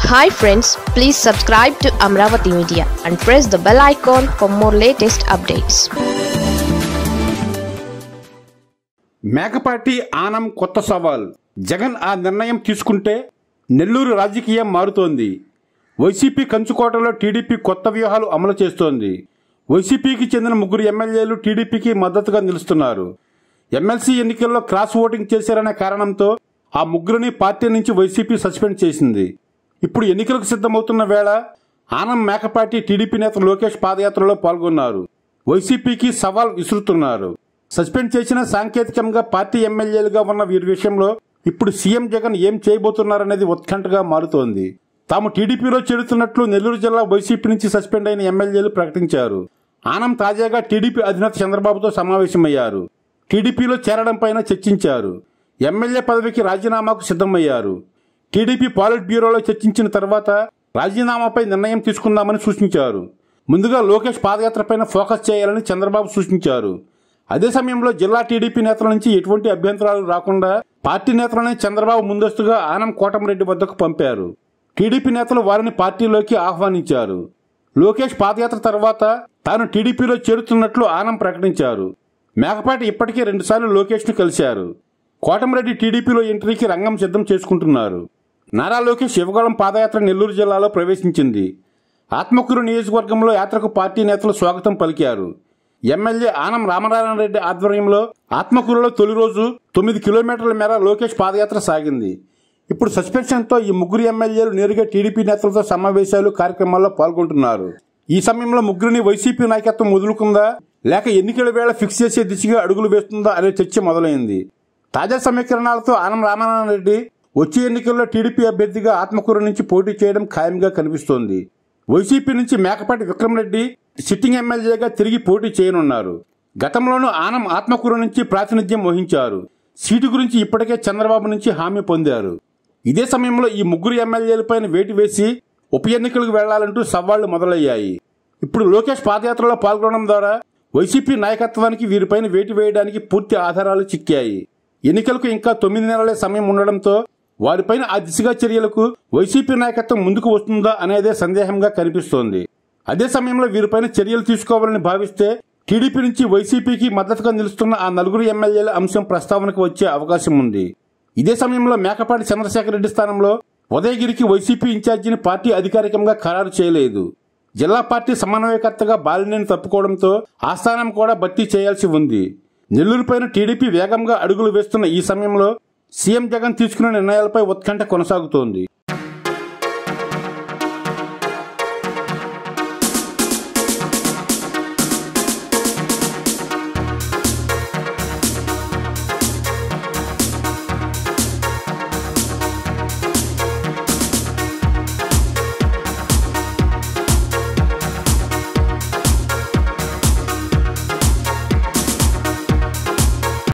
hi friends please subscribe to Amaravati media and press the bell icon for more latest updates Mekapati Anam కొత్త సవాల్ జగన్ ఆ నిర్ణయం తీసుకుంటే నెల్లూరు రాజకీయం మారుతోంది వైసీపీ కంచుకోటలో టీడీపీ కొత్త వ్యూహాలు అమలు చేస్తోంది వైసీపీకి చెందిన ముగ్గురు ఎమ్మెల్యేలు టీడీపీకి మద్దతుగా నిలుస్తున్నారు ఎమ్మెల్సీ ఎన్నికల్లో క్రాస్ ఓటింగ్ చేశారనే కారణంతో ఆ ముగ్గురిని పార్టీ నుంచి వైసీపీ సస్పెండ్ చేసింది ఇప్పుడు ఎన్నికలకు సిద్ధమవుతున్న వేళ ఆనం మేకపాటి టీడీపీ నేత లోకేష్ పాదయాత్రలో పాల్గొన్నారు వైసీపీకి సవాల్ విసురుతున్నారు సస్పెండ్ చేసిన సాంకేతికంగా పార్టీ ఎమ్మెల్యేలుగా ఉన్న వీరి విషయంలో ఇప్పుడు సీఎం జగన్ ఏం చేయబోతున్నారనేది ఉత్కంఠగా మారుతోంది తాము టీడీపీలో చేరుతున్నట్లు నెల్లూరు జిల్లా వైసీపీ నుంచి సస్పెండ్ అయిన ఎమ్మెల్యేలు ప్రకటించారు ఆనం తాజాగా టీడీపీ అధినేత చంద్రబాబుతో సమావేశమయ్యారు టీడీపీలో చేరడంపైన చర్చించారు ఎమ్మెల్యే పదవికి రాజీనామాకు సిద్ధమయ్యారు టీడీపీ పాలిట్ బ్యూరోలో చర్చించిన తర్వాత రాజీనామాపై నిర్ణయం తీసుకుందామని సూచించారు ముందుగా లోకేష్ పాదయాత్రపైన ఫోకస్ చేయాలని చంద్రబాబు సూచించారు అదే సమయంలో జిల్లా టీడీపీ నేతల నుంచి ఎటువంటి అభ్యంతరాలు రాకుండా పార్టీ నేతలని చంద్రబాబు ముందస్తుగా ఆనం కోటమిరెడ్డి వద్దకు పంపారు టీడీపీ నేతలు వారిని పార్టీలోకి ఆహ్వానించారు లోకేష్ పాదయాత్ర తర్వాత తాను టీడీపీలో చేరుతున్నట్లు ఆనం ప్రకటించారు మేకపాటి ఇప్పటికే రెండుసార్లు లోకేష్ను కలిశారు కోటమిరెడ్డి టీడీపీలో ఎంట్రీకి రంగం సిద్ధం చేసుకుంటున్నారు నారా లోకేష్ శివగోళం పాదయాత్ర నెల్లూరు జిల్లాలో ప్రవేశించింది ఆత్మకూరు నియోజకవర్గంలో యాత్రకు పార్టీ నేతలు స్వాగతం పలికారు ఎమ్మెల్యే ఆనం రామనారాయణ రెడ్డి ఆధ్వర్యంలో ఆత్మకూరులో తొలి రోజు తొమ్మిది కిలోమీటర్ల మేర లోకేష్ పాదయాత్ర సాగింది ఇప్పుడు సస్పెన్షన్తో ఈ ముగ్గురు ఎమ్మెల్యేలు నేరుగా టీడీపీ నేతలతో సమావేశాలు కార్యక్రమాల్లో పాల్గొంటున్నారు ఈ సమయంలో ముగ్గురిని వైసీపీ నాయకత్వం వదులుకుందా లేక ఎన్నికల వేళ ఫిక్స్ చేసే దిశగా అడుగులు వేస్తుందా అనే చర్చ మొదలైంది తాజా సమీకరణాలతో ఆనం రామనారాయణ రెడ్డి వచ్చే ఎన్నికల్లో టీడీపీ అభ్యర్థిగా ఆత్మకూరు నుంచి పోటీ చేయడం ఖాయంగా కనిపిస్తోంది వైసీపీ నుంచి మేకపాటి విక్రమరెడ్డి సిట్టింగ్ ఎమ్మెల్యేగా తిరిగి పోటీ చేయనున్నారు గతంలోనూ ఆనం ఆత్మకూరు నుంచి ప్రాతినిధ్యం వహించారు సీటు గురించి ఇప్పటికే చంద్రబాబు నుంచి హామీ పొందారు ఇదే సమయంలో ఈ ముగ్గురు ఎమ్మెల్యేలపైన వేటు వేసి ఉప ఎన్నికలకు వెళ్లాలంటూ సవాళ్లు మొదలయ్యాయి ఇప్పుడు లోకేష్ పాదయాత్రలో పాల్గొనడం ద్వారా వైసీపీ నాయకత్వానికి వీరిపైన వేటు వేయడానికి పూర్తి ఆధారాలు చిక్కాయి ఎన్నికలకు ఇంకా తొమ్మిది నెలలే సమయం ఉండడంతో వారిపైన ఆ దిశగా చర్యలకు వైసీపీ నాయకత్వం ముందుకు వస్తుందా అనేదే సందేహంగా కనిపిస్తోంది అదే సమయంలో వీరిపైన చర్యలు తీసుకోవాలని భావిస్తే టీడీపీ నుంచి వైసీపీకి మద్దతుగా నిలుస్తున్న ఆ నలుగురు ఎమ్మెల్యేల అంశం ప్రస్తావనకు వచ్చే అవకాశం ఉంది ఇదే సమయంలో మేకపాటి చంద్రశేఖర్ రెడ్డి స్థానంలో ఉదయగిరికి వైసీపీ ఇన్ఛార్జిని పార్టీ అధికారికంగా ఖరారు చేయలేదు జిల్లా పార్టీ సమన్వయకర్తగా బాలినేని తప్పుకోవడంతో ఆ స్థానం కూడా భర్తీ చేయాల్సి ఉంది నెల్లూరుపైన టీడీపీ వేగంగా అడుగులు వేస్తున్న ఈ సమయంలో సీఎం జగన్ తీసుకున్న నిర్ణయాలపై ఉత్కంఠ కొనసాగుతోంది